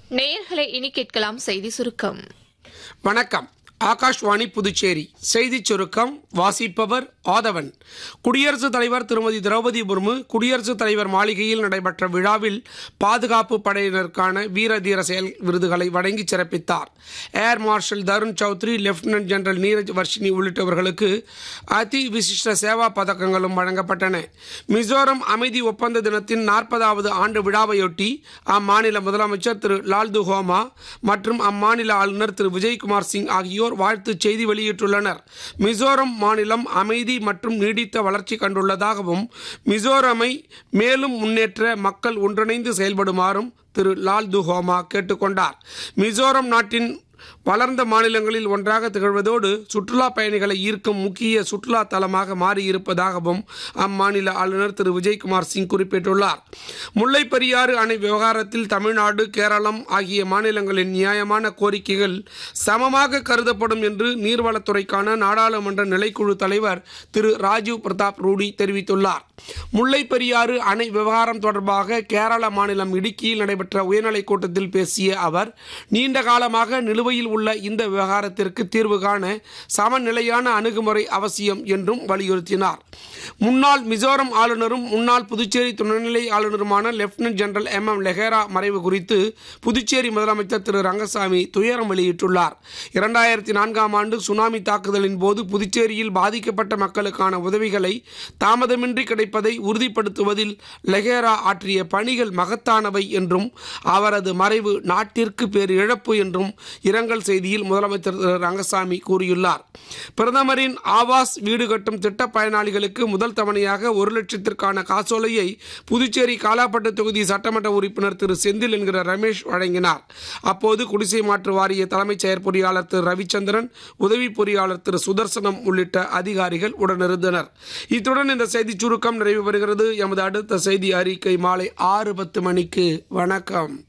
நேயர்களை இனி கேட்கலாம் செய்தி சுருக்கம் வணக்கம் ஆகாஷ்வாணி புதுச்சேரி செய்திச் சுருக்கம் வாசிப்பவர் ஆதவன் குடியரசுத் தலைவர் திருமதி திரௌபதி முர்மு குடியரசுத் தலைவர் மாளிகையில் நடைபெற்ற விழாவில் பாதுகாப்பு படையினருக்கான வீர தீர செயல் விருதுகளை வழங்கி சிறப்பித்தார் air marshal Tarun Chaudhary lieutenant general Neeraj Varshini உள்ளிட்டவர்களுக்கு அதி விசிஷ்ட சேவா பதக்கங்களும் வழங்கப்பட்டன மிசோரம் அமைதி ஒப்பந்த தினத்தின் நாற்பதாவது ஆண்டு விழாவையொட்டி அம்மாநில முதலமைச்சர் திரு லால்து ஹோமா மற்றும் அம்மாநில ஆளுநர் திரு விஜய்குமார் சிங் ஆகியோர் வாழ்த்துச் செய்தி வெளியிட்டுள்ளனர் மிசோரம் மாநிலம் அமைதி மற்றும் நீடித்த வளர்ச்சி கண்டுள்ளதாகவும் மிசோரமை மேலும் முன்னேற்ற மக்கள் ஒன்றிணைந்து செயல்படுமாறும் திரு லால் துஹோமா கேட்டுக்கொண்டார் மிசோரம் நாட்டின் வளர்ந்த மாநிலங்களில் ஒன்றாக திகழ்வதோடு சுற்றுலா பயணிகளை ஈர்க்கும் முக்கிய சுற்றுலா தலமாக மாறியிருப்பதாகவும் அம்மாநில ஆளுநர் திரு விஜய்குமார் சிங் குறிப்பிட்டுள்ளார் முல்லை பெரியாறு அணை விவகாரத்தில் தமிழ்நாடு கேரளம் ஆகிய மாநிலங்களின் நியாயமான கோரிக்கைகள் சமமாக கருதப்படும் என்று நீர்வளத்துறைக்கான நாடாளுமன்ற நிலைக்குழு தலைவர் திரு ராஜீவ் பிரதாப் ரூடி தெரிவித்துள்ளார் முல்லை பெரியாறு அணை விவகாரம் தொடர்பாக கேரள மாநிலம் இடுக்கியில் நடைபெற்ற உயர்நிலைக் கூட்டத்தில் பேசிய அவர் நீண்ட காலமாக நிலுவையில் உள்ள இந்த விவகாரத்திற்கு தீர்வு காண சமநிலையான அணுகுமுறை அவசியம் என்றும் வலியுறுத்தினார் முன்னாள் மிசோரம் ஆளுநரும் முன்னாள் புதுச்சேரி துணைநிலை ஆளுநருமான லெப்டினன்ட் ஜெனரல் எம் எம் லெஹேரா மறைவு குறித்து புதுச்சேரி முதலமைச்சர் திரு ரங்கசாமி துயரம் வெளியிட்டுள்ளார் இரண்டாயிரத்தி நான்காம் ஆண்டு சுனாமி தாக்குதலின் போது புதுச்சேரியில் பாதிக்கப்பட்ட மக்களுக்கான உதவிகளை தாமதமின்றி கிடைப்பதை உறுதிப்படுத்துவதில் லெஹேரா ஆற்றிய பணிகள் மகத்தானவை என்றும் அவரது மறைவு நாட்டிற்கு பேர் இழப்பு என்றும் இரங்கல் செய்தியில் முதலமைச்சர் திரு ரங்கசாமி கூறியுள்ளார் பிரதமரின் ஆவாஸ் வீடு கட்டும் திட்ட பயனாளிகளுக்கு முதல் தவணையாக ஒரு லட்சத்திற்கான காசோலையை புதுச்சேரி காலாப்பட்டு தொகுதி சட்டமன்ற உறுப்பினர் திரு செந்தில் என்கிற ரமேஷ் வழங்கினார் அப்போது குடிசை மாற்று வாரிய தலைமைச் செயற்பொறியாளர் திரு ரவிச்சந்திரன் உதவி பொறியாளர் திரு சுதர்சனம் உள்ளிட்ட அதிகாரிகள் உடனிருந்தனர் இத்துடன் இந்த செய்திச் சுருக்கம் நிறைவு பெறுகிறது எமது அடுத்த செய்தி அறிக்கை மாலை ஆறு பத்து மணிக்கு வணக்கம்